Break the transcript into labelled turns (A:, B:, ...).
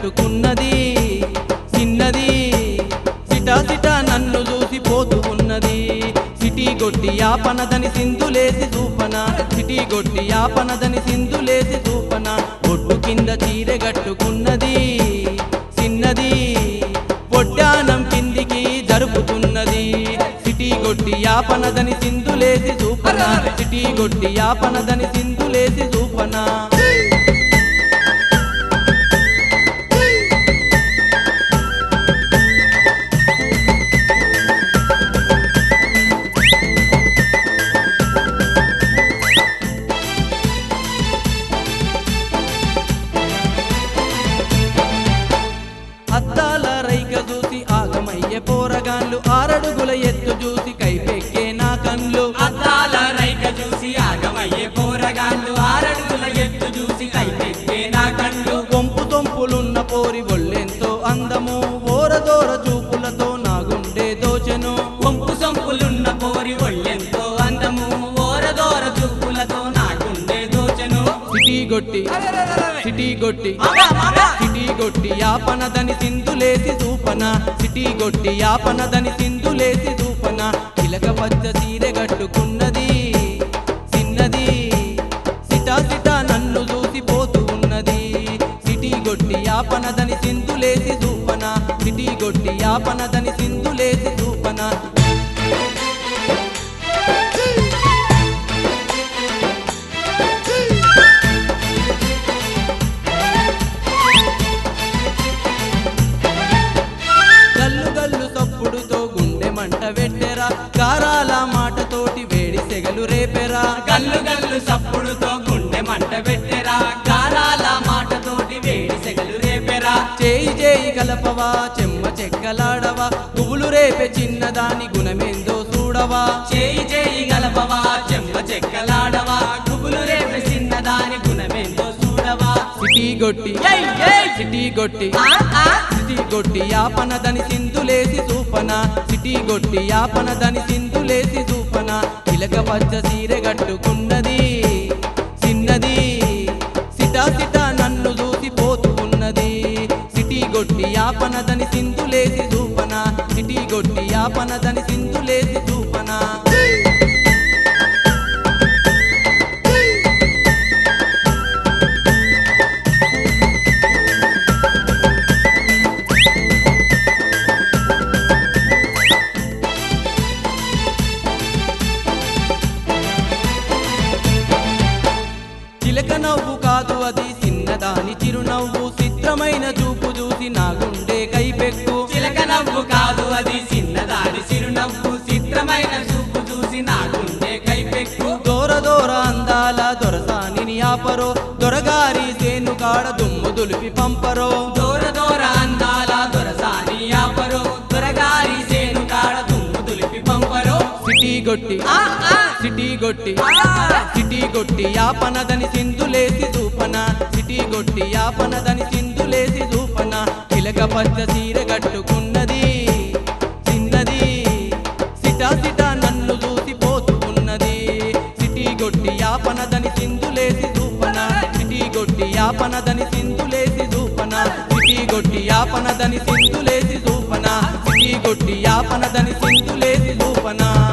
A: కట్టుకున్నది చిన్నది సిటా సిటా నన్ను చూసి పోతూ ఉన్నది సిటీ గొట్టి యాపనదని సింధులేసి చూపన సిటీ గొట్టి యాపనదని సింధులేసి చూపన ఒడ్డు కింద చీరె కట్టుకున్నది చిన్నది పొడ్డానం కిందికి జరుపుతున్నది సిటీ గొట్టి యాపనదని సింధులేసి చూపన సిటీ గొట్టి యాపనదని సింధులేసి చూపన అద్దాల రైక చూసి ఆగమయ్యే పోరగాన్లు ఆరడుగుల ఎత్తు చూసి కైపెక్కే నా కన్లు
B: అద్దాల రైక చూసి ఆగమయ్యే పోరగాళ్ళు ఆరడుగుల ఎత్తు చూసి కైపెక్కే నా కళ్ళు
A: కొంపు తొంపులున్న పోరి ఒళ్ళెంతో అందము ఓరదోర చూపులతో నా గుండె దోచెను
B: వంపు సొంపులున్న పోరి ఒళ్ళెంతో అందము ఓరదోర చూపులతో నా గుండె దోచెను
A: సిటీ గొట్టి సిటీ గొట్టి
B: మామా, మామా.
A: సిటీ గొట్టి యాపనదని సింధులేసి చూపన సిటీ గొట్టి యాపనదని సింధులేసి చూపన చిలక పచ్చ సీరె కట్టుకున్నది చిన్నది సిటా సిటా నన్ను చూసి పోతూ ఉన్నది సిటీ గొట్టి యాపనదని సింధులేసి చూపన సిటీ గొట్టి యాపనదని సింధులేసి చూపన గల్లు గల్లు సప్పుడుతో గుండె మంట పెట్టెరా కారాల మాటతోటి వేడి సెగలు రేపెరా
B: గల్లు గల్లు సప్పుడుతో గుండె మంట పెట్టెరా గారాల మాటతోటి వేడి సెగలు రేపెరా
A: చేయి చేయి కలపవా చెమ్మ చెక్కలాడవా పువ్వులు రేపే చిన్నదాని గుణమేందో చూడవా
B: చేయి చేయి గలపవా చెమ్మ చెక్కలాడవా గుబులు రేపే చిన్నదాని గుణమేందో చూడవా
A: సిటీ గొట్టి
B: ఏయ్, ఏయ్.
A: సిటీ గొట్టి
B: ఆ, ఆ.
A: సిటీ గొట్టి యాపనదని సింధులేసి చూపన సిటీ గొట్టి యాపనదని సింధులేసి చూపన చిలక పచ్చ సీరె కట్టుకున్నది చిన్నది సిటా సిటా నన్ను చూసి పోతూ ఉన్నది సిటీ గొట్టి యాపనదని సింధులేసి చూపన సిటీ గొట్టి యాపనదని సింధులేసి చూపన చిలక నవ్వు కాదు అది చిన్నదాని చిరునవ్వు చిత్రమైన చూపు చూసి నా గుండె కైపెక్కు
B: చిలక నవ్వు కాదు అది చిన్నదాని చిరునవ్వు చిత్రమైన చూపు చూసి నా గుండె కైపెక్కు
A: దూర దూర అందాల దొరసాని ఆపరో దొరగారి సేను కాడ దుమ్ము దులిపి పంపరో
B: దూర దూర అందాల దొరసాని ఆపరు దొరగారి సేను కాడ దుమ్ము దులిపి పంపరు
A: సిటీ గొట్టి
B: ఆ, ఆ.
A: సిటీ గొట్టి
B: ఆ.
A: సిటీ గొట్టి యాపనదని సింధులేసి చూపన సిటీ గొట్టి యాపనదని సింధులేసి చూపన చిలక పచ్చ సీర కట్టుకున్నది చిన్నది సిటా సిటా నన్ను చూసి పోతూ ఉన్నది సిటీ గొట్టి యాపనదని సింధులేసి చూపన సిటీ గొట్టి యాపనదని సింధులేసి చూపన సిటీ గొట్టి యాపనదని సింధులేసి చూపన సిటీ గొట్టి యాపనదని సింధులేసి చూపన